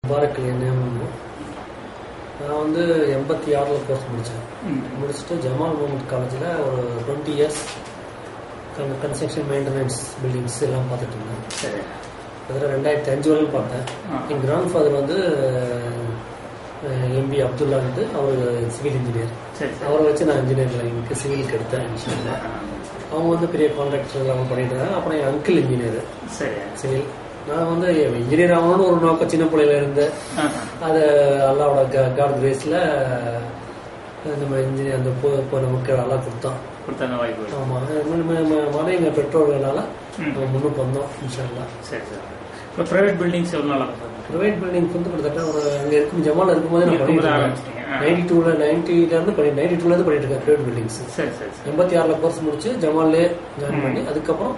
Mubarak name நான் வந்து எண்பத்தி ஆறில் கோர்ஸ் முடித்தேன் ம். முடிச்சுட்டு ஜமால் முகமது காலேஜில் ஒரு twenty years construction maintenance buildings எல்லாம் பார்த்துட்டு இருந்தேன் சரி அதில் ரெண்டாயிரத்தி அஞ்சு வரையும் பார்த்தேன் ஆ. என் கிராண்ட் ஃபாதர் வந்து எம்பி அப்துல்லா வந்து அவர் சிவில் இன்ஜினியர் சரி சரி அவரை வச்சு நான் இன்ஜினியர் லைனுக்கு சிவிலுக்கு எடுத்தேன் இன்ஷியல்ல. அவங்க வந்து பெரிய கான்ட்ராக்டர் அவங்க பண்ணிட்டு இருந்தாங்க அப்புறம் என் அங்கிள் இன்ஜினியர் சரி சிவில் நான் வந்து இன்ஜினியர் ஆகணும்னு ஒரு நோக்கம் சின்ன பிள்ளையில இருந்து ஆஹா. அது அல்லாவோட காட் கிரேஸ்ல நம்ம இன்ஜினியர் அந்த பொ- பொ- நமக்கு நல்லா கொடுத்தான் கொடுத்தாங்க வாய்ப்பு ஆமா மன எங்க பெற்றோர்களால ம். நம்ம முன்னுக்கு வந்தோம் இன்ஷால்லா சரி சரி இப்போ பிரைவேட் பில்டிங்ஸ் எவ்வளோ நாள் ஆகும் சார் ப்ரைவேட் பில்டிங் வந்து கிட்டத்தட்ட ஒரு அங்க இருக்கும் ஜமால் இருக்கும்போது நான் இருக்கும்போது பண்ணிட்டு ஆரம்பிச்சிட்டீங்க. ஆ. நைன்டி டூல நைன்டில இருந்து பண்ணி நைன்டி டூல இருந்து பண்ணிட்டு இருக்கேன் ப்ரைவேட் பில்டிங்ஸ் சரி சரி சரி எண்பத்தி ஆறுல கோர்ஸ் முடிச்சு ஜமால்லே ஜாயின் பண்ணி அதுக்கப்புறம்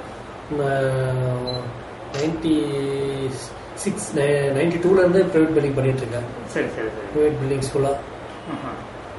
நைன்டி சிக்ஸ் நைன்டி டூல இருந்து ப்ரைவேட் பில்டிங் பண்ணிட்டு இருக்கேன் சரி சரி சரி ப்ரைவேட் பில்டிங்ஸ் ஃபுல்லா ஆஹா.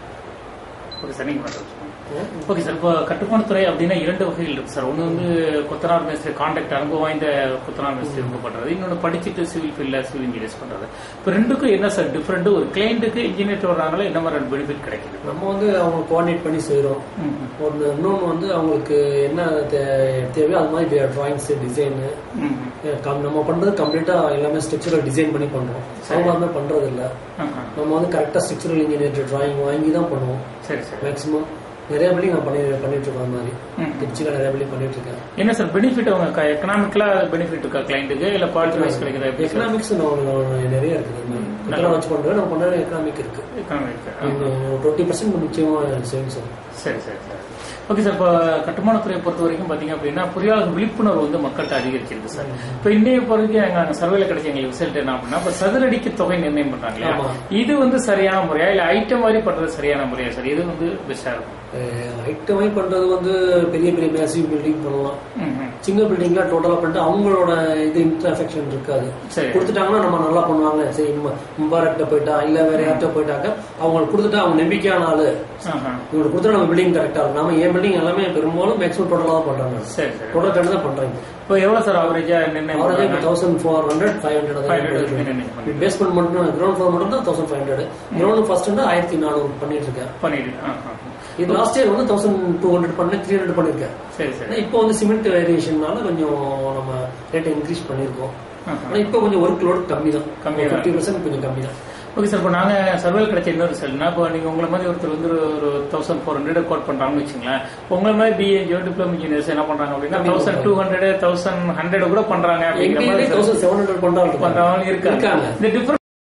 ஓகே சார் நீங்கள் மட்டும் ஓகே சார் இப்போ கட்டுமானத்துறை அப்படின்னா இரண்டு வகைகள் இருக்கு சார் ஒன்று வந்து கொத்தனார் மேஸ்திரி கான்ட்ராக்ட் அனுபவம் வாய்ந்த கொத்தனார் மேஸ்திரி ரொம்ப பண்றது இன்னொன்று படிச்சுட்டு சிவில் ஃபீல்டில் சிவில் இன்ஜினியர்ஸ் பண்றது இப்போ ரெண்டுக்கும் என்ன சார் டிஃப்ரெண்ட் ஒரு கிளைண்ட்டுக்கு இன்ஜினியர் வர்றாங்களோ என்ன மாதிரி பெனிஃபிட் கிடைக்குது நம்ம வந்து அவங்க கோஆர்டினேட் பண்ணி செய்றோம் ம், ஒன்று இன்னொன்று வந்து அவங்களுக்கு என்ன தே- தேவையோ அது மாதிரி டிராயிங்ஸ் டிசைனு ம், ம். நம்ம பண்றது கம்ப்ளீட்டா எல்லாமே ஸ்ட்ரக்சரல் டிசைன் பண்ணி பண்றோம் அவங்க அந்த மாதிரி பண்றது இல்ல ஆஹா. நம்ம வந்து கரெக்டா ஸ்ட்ரக்சரல் இன்ஜினியர் டிராயிங் வாங்கி தான் பண்ணுவோம் சரி சரி மேக்ஸிமம் நிறைய பில்டிங் நான் பண்ணி பண்ணிட்டு இருக்கோம் அந்த மாதிரி ம். திருச்சியில் நிறைய பில்டிங் பண்ணிட்டு இருக்கேன் என்ன சார் பெனிஃபிட் அவங்க எக்கனாமிக்கலா பெனிஃபிட் இருக்கா கிளைண்ட்டுக்கு இல்ல குவாலிட்டி வைஸ் கிடைக்குதா எப்படி சார் எக்கனாமிக்ஸ் நிறைய இருக்குது இந்த மாதிரி இதெல்லாம் வச்சு பண்றோம் நம்ம பண்ற எக்கனாமிக் இருக்கு எக்கனாமிக் டுவெண்ட்டி பர்சன்ட் நிச்சயமா சேவிங்ஸ் வரும் சரி சரி சரி ஓகே சார் இப்போ கட்டுமானத்துறையை பொறுத்த வரைக்கும் பாத்தீங்க அப்படின்னா பொறியாளர் விழிப்புணர்வு வந்து மக்கள்கிட்ட அதிகரிச்சிருக்கு சார் இப்போ இன்னைய பொறுத்து எங்க சர்வேல கிடைச்ச எங்களுக்கு ரிசல்ட் என்ன அப்படின்னா இப்போ சதுரடிக்கு தொகை நிர்ணயம் பண்றாங்க இல்லையா ஆமா. இது வந்து சரியான முறையா இல்ல ஐட்டம் மாதிரி பண்றது சரியான முறையா சார் இது வந்து பெஸ்டா இருக்கும் ஐட்டமை பண்றது வந்து பெரிய பெரிய மேசிவ் பில்டிங் பண்ணலாம் ம், ம். சின்ன பில்டிங்ல டோட்டலா பண்ணிட்டு அவங்களோட இது இன்டர்ஃபெக்ஷன் இருக்காது சரி கொடுத்துட்டாங்கன்னா நம்ம நல்லா பண்ணுவாங்க சரி நம்ம முபாரக்கிட்ட போயிட்டா இல்ல வேற யார்கிட்ட போயிட்டாக்க அவங்களுக்கு கொடுத்துட்டா அவங்க நம்பிக்கையான ஆளு ஆஹா. இவங்களுக்கு கொடுத்தா நம்ம பில்டிங் கரெக்டா இருக்கும் நாம என் பில்டிங் எல்லாமே பெரும்பாலும் மேக்ஸிமம் டோட்டலா தான் பண்றாங்க சரி சரி டோட்டல் கட்டு தான் பண்றாங்க இப்போ எவ்வளவு சார் ஆவரேஜா நிர்ணயம் அவரேஜ் பண்றாங்க? Thousand four hundred five 500 hundred நிர்ணயம் பண்ணி- பேஸ்மெண்ட் மட்டும் கிரவுண்ட் ஃப்ளோர் மட்டும் தான் thousand five hundred ground first வந்து ஆயிரத்தி நானூறு பண்ணிட்டு இருக்கேன் பண்ணிடு ஆ, ஆ. இது லாஸ்ட் இயர் வந்து தௌசண்ட் டூ ஹண்ட்ரட் பண்ணேன் த்ரீ ஹண்ட்ரட் பண்ணிருக்கேன் சரி சரி ஆனா இப்போ வந்து சிமெண்ட் வேரியேஷன்னால கொஞ்சம் நம்ம ரேட்டை இன்க்ரீஸ் பண்ணியிருக்கோம் ஆஹா. ஆனா இப்போ கொஞ்சம் ஒர்க் லோட் கம்மி தான் கம்மி தான். ஃபிஃப்டி பர்சன்ட் கொஞ்சம் கம்மி தான் ஓகே சார் இப்போ நாங்க சர்வேல் கிடைச்ச இன்னொரு ரிசல்ட்னா இப்போ நீங்க உங்களை மாதிரி ஒருத்தர் வந்து ஒரு தௌசண்ட் ஃபோர் ஹண்ட்ரட் கோட் பண்றாங்கன்னு வச்சுங்களேன் உங்களை மாதிரி பிஏஜியோ டிப்ளமோ இன்ஜினியர்ஸ் என்ன பண்றாங்க அப்படின்னா thousand two hundred thousand hundred கூட பண்றாங்க அப்படிங்கிற எங்க மாதிரி தௌசண்ட் செவன் ஹண்ட்ரட் பண்றாங்க பண்றவங்க இருக்காங்க இருக்காங்க இந்த டிஃபரன்ஸ்